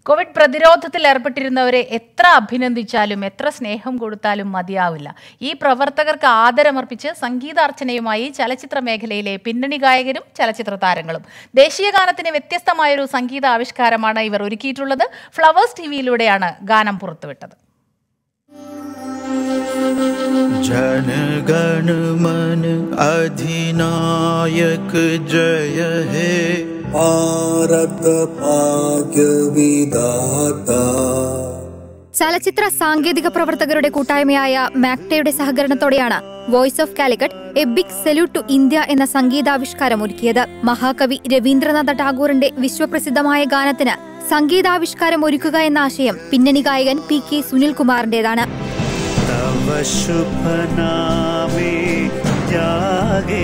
Covid പ്രതിരോധത്തിൽ ഏർപ്പെട്ടിരുന്നവരെ എത്ര അഭിനന്ദിച്ചാലും എത്ര സ്നേഹം കൊടുത്താലും മതിയാവില്ല ഈ പ്രവർത്തകർക്ക് ആദരമർപ്പിച്ച് സംഗീതാർച്ചനയുമായി ചലച്ചിത്ര മേഖലയിലെ പിന്നണി ഗായകരും ചലച്ചിത്ര താരങ്ങളും ദേശീയ ഗാനത്തിന് വ്യത്യസ്തമായൊരു സംഗീത ആവിഷ്കാരമാണ് ഇവർ ഒരുക്കിയിട്ടുള്ളത് ഫ്ലവേഴ്സ് ടിവിയിലൂടെയാണ് ഗാനം പുറത്തുവിട്ടത് जन गण मन अधिनायक जय हे भारत भाग्य विधाता ചലച്ചിത്ര സാങ്കേതിക പ്രവർത്തകരുടെ കൂട്ടായ്മയായ മാക്ടയുടെ സഹകരണത്തോടെയാണ് voice of Calicut a big salute to India എന്ന സംഗീതാവിഷ്കാരം ഒരുക്കിയത് മഹാകവി രവീന്ദ്രനാഥ ടാഗോറിന്റെ വിശ്വപ്രസിദ്ധമായ ഗാനത്തിന് സംഗീതാവിഷ്കാരം ഒരുക്കുക എന്ന ആശയം പിന്നണി ഗായകൻ പി കെ സുനിൽകുമാറിന്റേതാണ് तव शुभ नामे जागे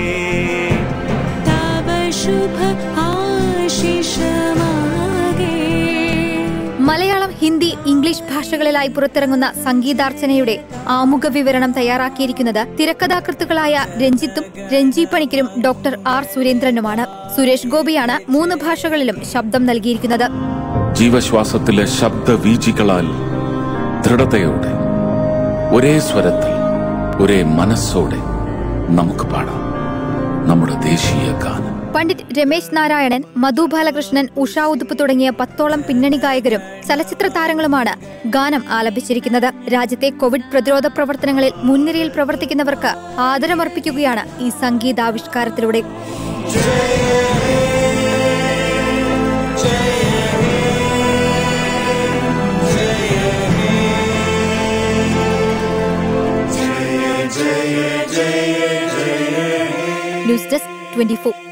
तव शुभ आशिष मागे മലയാളം ഹിന്ദി ഇംഗ്ലീഷ് ഭാഷകളിലായി പുറത്തിറങ്ങുന്ന സംഗീതാർച്ചനയുടെ ആമുഖ വിവരണം തയ്യാറാക്കിയിരിക്കുന്നത് തിരക്കഥാകൃത്തുക്കളായ രഞ്ജിത്തും രഞ്ജി പണിക്കരും ഡോക്ടർ ആർ സുരേന്ദ്രനുമാണ് സുരേഷ് ഗോപിയാണ് മൂന്ന് ഭാഷകളിലും ശബ്ദം നൽകിയിരിക്കുന്നത് ജീവശ്വാസത്തിലെ ശബ്ദവീചികളാൽ ദൃഢതയോടെ ഒരേ സ്വരത്തിൽ ഒരേ മനസ്സോടെ നമുക്ക് പാടാം നമ്മുടെ ദേശീയ ഗാനം പണ്ഡിറ്റ് രമേശ് നാരായണൻ മധു ബാലകൃഷ്ണൻ ഉഷാ ഉതുപ്പ് തുടങ്ങിയ പത്തോളം പിന്നണി ഗായകരും ചലച്ചിത്ര താരങ്ങളുമാണ് ഗാനം ആലപിച്ചിരിക്കുന്നത് രാജ്യത്തെ കോവിഡ് പ്രതിരോധ പ്രവർത്തനങ്ങളിൽ മുൻനിരയിൽ പ്രവർത്തിക്കുന്നവർക്ക് ആദരമർപ്പിക്കുകയാണ് ഈ സംഗീതാവിഷ്കാരത്തിലൂടെ ന്യൂസ് ഡെസ്ക് ട്വന്റി